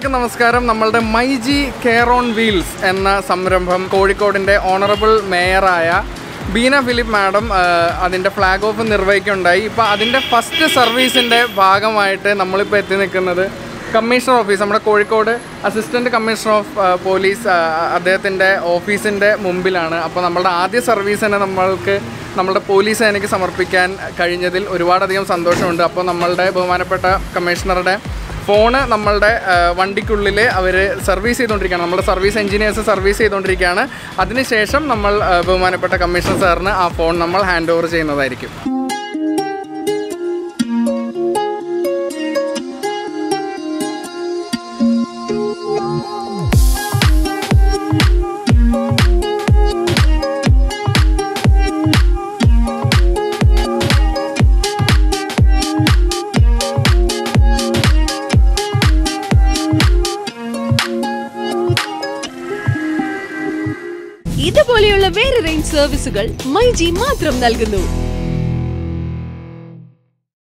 എല്ലാവർക്കും നമസ്കാരം നമ്മളുടെ മൈജി കെയർ ഓൺ വീൽസ് എന്ന സംരംഭം കോഴിക്കോടിൻ്റെ ഓണറബിൾ മേയറായ ബീന ഫിലിപ്പ് മാഡം അതിൻ്റെ ഫ്ലാഗ് ഓഫ് നിർവഹിക്കുകയുണ്ടായി ഇപ്പോൾ അതിൻ്റെ ഫസ്റ്റ് സർവീസിൻ്റെ ഭാഗമായിട്ട് നമ്മളിപ്പോൾ എത്തി നിൽക്കുന്നത് കമ്മീഷണർ ഓഫീസ് നമ്മുടെ Kozhikode assistant commissioner of police അദ്ദേഹത്തിൻ്റെ ഓഫീസിൻ്റെ മുമ്പിലാണ് അപ്പോൾ നമ്മളുടെ ആദ്യ സർവീസ് തന്നെ നമ്മൾക്ക് നമ്മളുടെ പോലീസ് സേനയ്ക്ക് സമർപ്പിക്കാൻ കഴിഞ്ഞതിൽ ഒരുപാടധികം സന്തോഷമുണ്ട് അപ്പോൾ നമ്മളുടെ ബഹുമാനപ്പെട്ട കമ്മീഷണറുടെ ഫോണ് നമ്മളുടെ ആ, വണ്ടിക്കുള്ളിൽ അവർ സർവീസ് ചെയ്തുകൊണ്ടിരിക്കുകയാണ് നമ്മുടെ സർവീസ് എഞ്ചിനീയേഴ്സ് സർവീസ് ചെയ്തുകൊണ്ടിരിക്കുകയാണ് അതിനുശേഷം നമ്മൾ ആ, ബഹുമാനപ്പെട്ട കമ്മീഷണർ സാറിന് ആ ഫോൺ നമ്മൾ ഹാൻഡ് ഓവർ ചെയ്യുന്നതായിരിക്കും ഇതുപോലെയുള്ള വേറെ റേഞ്ച് സർവീസുകൾ മൈജി മാത്രം നൽകുന്നു